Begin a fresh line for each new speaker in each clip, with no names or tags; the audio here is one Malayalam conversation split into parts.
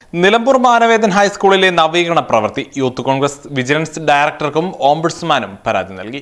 നിലമ്പൂർ മാനവേദൻ ഹൈസ്കൂളിലെ നവീകരണ പ്രവൃത്തി യൂത്ത് കോൺഗ്രസ് വിജിലൻസ് ഡയറക്ടർക്കും ഓംബുഡ്സ്മാനും പരാതി നൽകി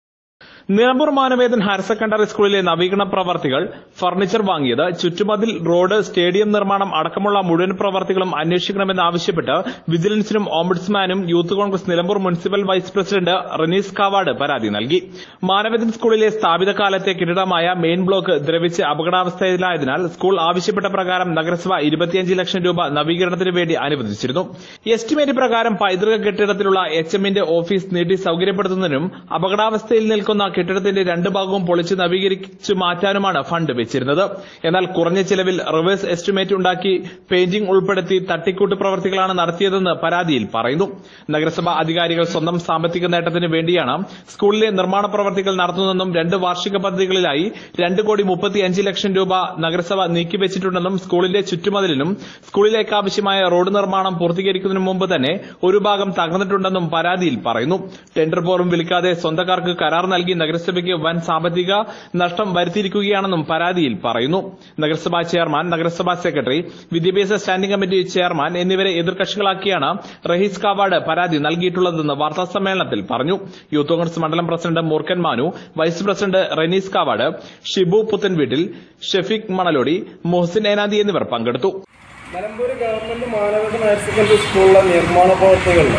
നിലമ്പൂർ മാനവേദൻ ഹയർ സെക്കൻഡറി സ്കൂളിലെ നവീകരണ പ്രവർത്തികൾ ഫർണിച്ചർ വാങ്ങിയത് ചുറ്റുമതിൽ റോഡ് സ്റ്റേഡിയം നിർമ്മാണം അടക്കമുള്ള മുഴുവൻ പ്രവർത്തികളും അന്വേഷിക്കണമെന്ന് ആവശ്യപ്പെട്ട് വിജിലൻസിനും ഓംബുഡ്സ്മാനും youth Congress Nilambur municipal vice president Ranees Kavad പരാതി നൽകി മാനവേദൻ സ്കൂളിലെ സ്ഥാപിത കാലത്തെ കെട്ടിടമായ മെയിൻ ബ്ലോക്ക് ദ്രവിച്ച് അപകടാവസ്ഥയിലായതിനാൽ സ്കൂൾ ആവശ്യപ്പെട്ട പ്രകാരം നഗരസഭ ഇരുപത്തിയഞ്ച് ലക്ഷം രൂപ നവീകരണത്തിന് വേണ്ടി അനുവദിച്ചിരുന്നു എസ്റ്റിമേറ്റ് പ്രകാരം പൈതൃക കെട്ടിടത്തിലുള്ള എച്ച് എമ്മിന്റെ ഓഫീസ് നീട്ടി സൌകര്യപ്പെടുത്തുന്നതിനും അപകടാവസ്ഥയിൽ നിൽക്കുന്ന കെട്ടിടത്തിന്റെ രണ്ട് ഭാഗവും പൊളിച്ച് നവീകരിച്ചു മാറ്റാനുമാണ് ഫണ്ട് വെച്ചിരുന്നത് എന്നാൽ കുറഞ്ഞ ചിലവിൽ റിവേഴ്സ് എസ്റ്റിമേറ്റ് ഉണ്ടാക്കി പെയിന്റിംഗ് ഉൾപ്പെടുത്തി തട്ടിക്കൂട്ട് പ്രവർത്തികളാണ് നടത്തിയതെന്ന് പരാതിയിൽ പറയുന്നു നഗരസഭ അധികാരികൾ സ്വന്തം സാമ്പത്തിക നേട്ടത്തിന് വേണ്ടിയാണ് സ്കൂളിലെ നിർമ്മാണ പ്രവർത്തികൾ നടത്തുന്നതെന്നും രണ്ട് വാർഷിക പദ്ധതികളിലായി രണ്ട് കോടി മുപ്പത്തിയഞ്ച് ലക്ഷം രൂപ നഗരസഭ നീക്കിവെച്ചിട്ടുണ്ടെന്നും സ്കൂളിന്റെ ചുറ്റുമതിലിനും സ്കൂളിലേക്ക് ആവശ്യമായ റോഡ് നിർമ്മാണം പൂർത്തീകരിക്കുന്നതിന് മുമ്പ് തന്നെ ഒരു ഭാഗം തകർന്നിട്ടുണ്ടെന്നും പരാതിയിൽ പറയുന്നു ടെൻഡർ പോലും വിളിക്കാതെ സ്വന്തക്കാർക്ക് കരാർ നൽകി നഗരസഭയ്ക്ക് വൻ സാമ്പത്തിക നഷ്ടം വരുത്തിയിരിക്കുകയാണെന്നും പരാതിയിൽ പറയുന്നു നഗരസഭാ ചെയർമാൻ നഗരസഭാ സെക്രട്ടറി വിദ്യാഭ്യാസ സ്റ്റാൻഡിംഗ് കമ്മിറ്റി ചെയർമാൻ എന്നിവരെ എതിർകക്ഷികളാക്കിയാണ് റഹീസ് കാവാട് പരാതി നൽകിയിട്ടുള്ളതെന്ന് വാർത്താ സമ്മേളനത്തിൽ പറഞ്ഞു യൂത്ത് കോൺഗ്രസ് മണ്ഡലം president Moorkkan Manu vice president Ranees Kavad Shibu Puthenveettil Shefeeq Manalodi Muhsin Enadi എന്നിവർ പങ്കെടുത്തു
Nilambur government Manavika higher secondary സ്കൂളിലെ നിർമ്മാണ പ്രവർത്തികളിൽ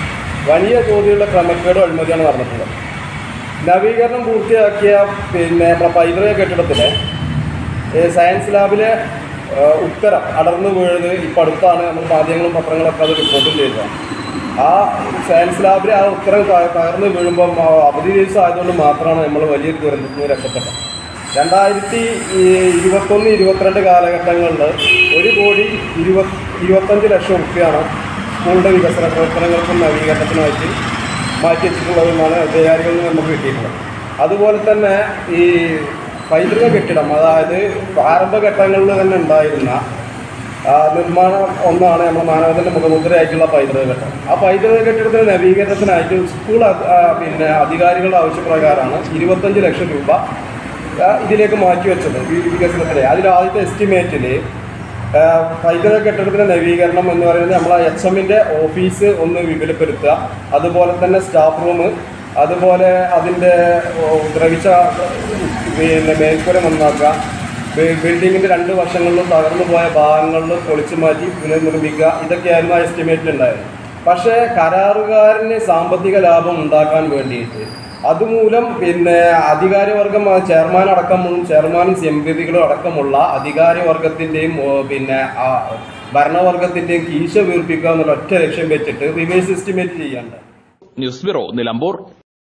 വലിയ തോതിലുള്ള ക്രമക്കേടും അഴിമതിയാണ് നടന്നിട്ടുള്ളത് നവീകരണം പൂർത്തിയാക്കിയ പിന്നെ നമ്മുടെ പൈതൃക കെട്ടിടത്തിലെ ഏ, സയൻസ് ലാബിലെ ഏ, ഉത്തരം അടർന്നു വീഴുന്നത് ഇപ്പം അടുത്താണ് നമ്മൾ മാധ്യമങ്ങളും പത്രങ്ങളൊക്കെ അത് റിപ്പോർട്ടും ചെയ്തത് ആ സയൻസ് ലാബിലെ ആ ഉത്തരം ത- തകർന്നു വീഴുമ്പം ആ അവധി ദിവസം ആയതുകൊണ്ട് മാത്രമാണ് നമ്മൾ വലിയൊരു ദുരന്തത്തിൽ നിന്ന് രക്ഷപ്പെട്ടത് രണ്ടായിരത്തി ഇരുപത്തൊന്ന് ഇരുപത്തിരണ്ട് കാലഘട്ടങ്ങളിൽ ഒരു കോടി ഇരുപത് ഇരുപത്തഞ്ച് ലക്ഷം റുപ്യാണ് സ്കൂളിൻ്റെ വികസന പ്രവർത്തനങ്ങൾക്കും നവീകരണത്തിനുമായിട്ട് മാറ്റി വെച്ചിട്ടുള്ളതെന്നാണ് അധികാരികളിൽ നിന്ന് നമുക്ക് കിട്ടിയിട്ടുള്ളത് അതുപോലെ തന്നെ ഈ പൈതൃക കെട്ടിടം അതായത് പ്രാരംഭഘട്ടങ്ങളിൽ തന്നെ ഉണ്ടായിരുന്ന ആ, നിർമ്മാണം ഒന്നാണ് നമ്മുടെ മാനവത്തിൻ്റെ മുഖമുദ്രയായിട്ടുള്ള പൈതൃക കെട്ടിടം ആ പൈതൃക കെട്ടിടത്തിന്റെ നവീകരണത്തിനായിട്ട് സ്കൂൾ അധ- ആ, പിന്നെ അധികാരികളുടെ ആവശ്യപ്രകാരമാണ് ഇരുപത്തഞ്ച് ലക്ഷം രൂപ ആ, ഇതിലേക്ക് മാറ്റിവെച്ചത് ഈ വികസനത്തിന് അതിൽ ആദ്യത്തെ എസ്റ്റിമേറ്റിൽ പൈതൃക കെട്ടിടത്തിന്റെ നവീകരണം എന്ന് പറയുന്നത് നമ്മളെ എച്ച് എമ്മിന്റെ ഓഫീസ് ഒന്ന് വിപുലപ്പെടുത്തുക അതുപോലെ തന്നെ സ്റ്റാഫ് റൂം അതുപോലെ അതിൻ്റെ ഓ, ദ്രവിച്ച പിന്നെ മേൽക്കൂര നന്നാക്കുക ബി- ബിൽഡിങ്ങിന്റെ രണ്ട് വശങ്ങളിലും തകർന്നു പോയ ഭാഗങ്ങളിൽ പൊളിച്ചു മാറ്റി പുനർനിർമ്മിക്കുക ഇതൊക്കെയായിരുന്നു ആ എസ്റ്റിമേറ്റിൽ ഉണ്ടായത് പക്ഷേ കരാറുകാരന് സാമ്പത്തിക ലാഭം ഉണ്ടാക്കാൻ വേണ്ടിയിട്ട് അതുമൂലം പിന്നെ അധികാരവർഗം ആ ചെയർമാൻ അടക്കമുള്ള ചെയർമാനും എം പികളും അടക്കമുള്ള അധികാരവർഗത്തിൻ്റെയും പിന്നെ ആ ഭരണവർഗത്തിൻ്റെയും കീശ വീർപ്പിക്കുക എന്നുള്ള ഒറ്റ ലക്ഷ്യം വെച്ചിട്ട് റിവേഴ്സ് എസ്റ്റിമേറ്റ് ചെയ്യാണ്ട്
ന്യൂസ് ബ്യൂറോ നിലമ്പൂർ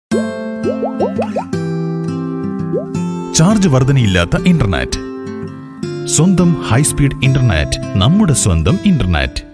ചാർജ് വർധനയില്ലാത്ത ഇന്റർനെറ്റ് സ്വന്തം ഹൈസ്പീഡ് ഇന്റർനെറ്റ് നമ്മുടെ സ്വന്തം ഇന്റർനെറ്റ്